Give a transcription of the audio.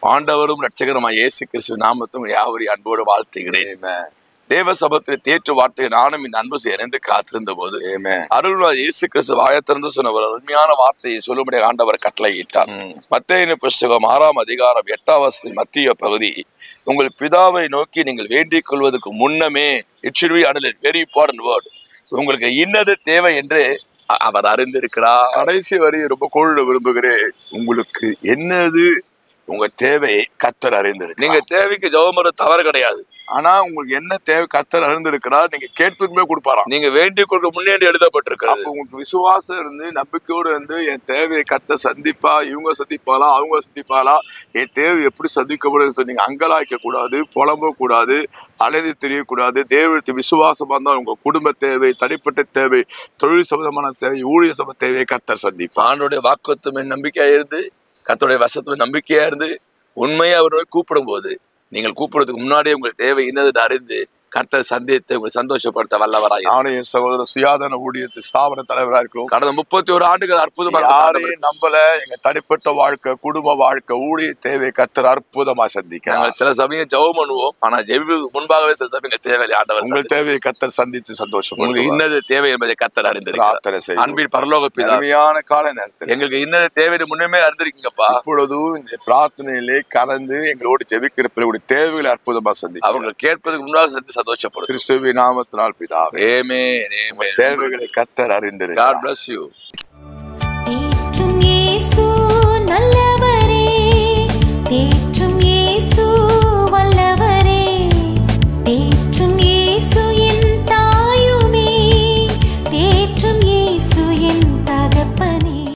ஆண்டவரும் ரட்சகருமாய் இயேசு கிறிஸ்து நாமத்தும் யாவரையும் அன்போடு வாழ்த்துகிறேன் Amen. தேவ சபத்தில் தேற்று வார்த்தை நானும் இந்த அன்பு இணைந்து காத்திருந்த போது Amen. அருள்வாய் இயேசு கிறிஸ்து வாயத்திறந்து சொன்ன ஒரு அருமையான வார்த்தையை சொல்லும்படி ஆண்டவர் கட்டளையிட்டார் ம். மத்தேயு புஸ்தகம் ஆறாம் அதிகாரம் எட்டாம் வசதி மத்திய பகுதி உங்கள் பிதாவை நோக்கி நீங்கள் வேண்டிக் கொள்வதற்கு முன்னமே இட் should be அடல் வெரி இம்பார்ட்டன்ட் வேர்ட் உங்களுக்கு இன்னது தேவை என்று அ- அவர் அறிந்திருக்கிறார் கடைசி வரி ரொம்ப கோழிட விரும்புகிறேன் உங்களுக்கு என்னது உங்க தேவை கத்தர் அறிந்திருக்கு நீங்க தேவைக்கு ஜெபம் தவறு கிடையாது ஆனா உங்களுக்கு என்ன தேவை கத்தர் அறிந்திருக்கிறார் நீங்க கேட்பதுமே கொடுப்பாராம் நீங்க வேண்டிக் கொள்க முன்னேறி எழுதப்பட்டிருக்கிறது அப்ப உங்களுக்கு விசுவாசம் இருந்து நம்பிக்கையோடு இருந்து என் தேவையை கத்த சந்திப்பா இவங்க சந்திப்பாளா அவங்க சந்திப்பாளா என் தேவை எப்படி சந்திக்கப்படும் சொல்லி நீங்க அங்கலாய்க்க கூடாது புலம்ப கூடாது அலைந்து தெரியக்கூடாது தேவத்தை விசுவாசமா இருந்தால் உங்க குடும்ப தேவை தனிப்பட்ட தேவை தொழில் சம்பந்தமான தேவை ஊழிய சம்பந்த தேவையை கத்தர் சந்திப்பா ஆண்டோடைய வாக்குத்துவமே நம்பிக்கையா இருந்து கத்தோடைய வசத்துவ நம்பிக்கையா இருந்து உண்மையா அவர் நோக்கி கூப்பிடும் போது நீங்கள் கூப்பிடுறதுக்கு முன்னாடியே உங்கள் தேவை என்னது அறிந்து கர்த்தர் சந்தித்து உங்களை சந்தோஷப்படுத்த வல்லவராய் நானும் என் சகோதரர் சுயாதன ஊழியத்து ஸ்தாபன தலைவரா இருக்கிறோம் கடந்த முப்பத்தி ஒரு ஆண்டுகள் அற்புதமாக யாரையும் நம்பல எங்க தனிப்பட்ட வாழ்க்கை குடும்ப வாழ்க்கை ஊழிய தேவை கத்தர் அற்புதமா சந்திக்க நாங்கள் சில சமயம் ஜெபம் பண்ணுவோம் ஆனா ஜெபிக்கு முன்பாகவே சில சமயம் தேவையில்லை ஆண்டவர் உங்கள் சந்தித்து. தேவையை கத்தர் சந்தித்து உங்களுக்கு சந்தோஷப்படுங்க இன்னது தேவை என்பதை கத்தர் அறிந்திருக்கிறார் பிரார்த்தனை செய்வோம் அன்பின் பரலோக பிதா அருமையான கால நேரத்தில் எங்களுக்கு இன்னது தேவை முன்னமே அறிந்திருக்கீங்கப்பா இப்பொழுதும் இந்த பிரார்த்தனையிலே கலந்து எங்களோடு ஜெபிக்கிற பிள்ளைகளுடைய தேவைகளை அற்புதமா சந்திக்க அவங்க கேட்பதுக்கு முன்பாக சந்தி சந்தோஷப்படும் கிறிஸ்துவின் நாமத்தினால் பிதாவே ஏமே ஏமே தேவைகளை கத்தர் அறிந்திருக்கிறார் God bless you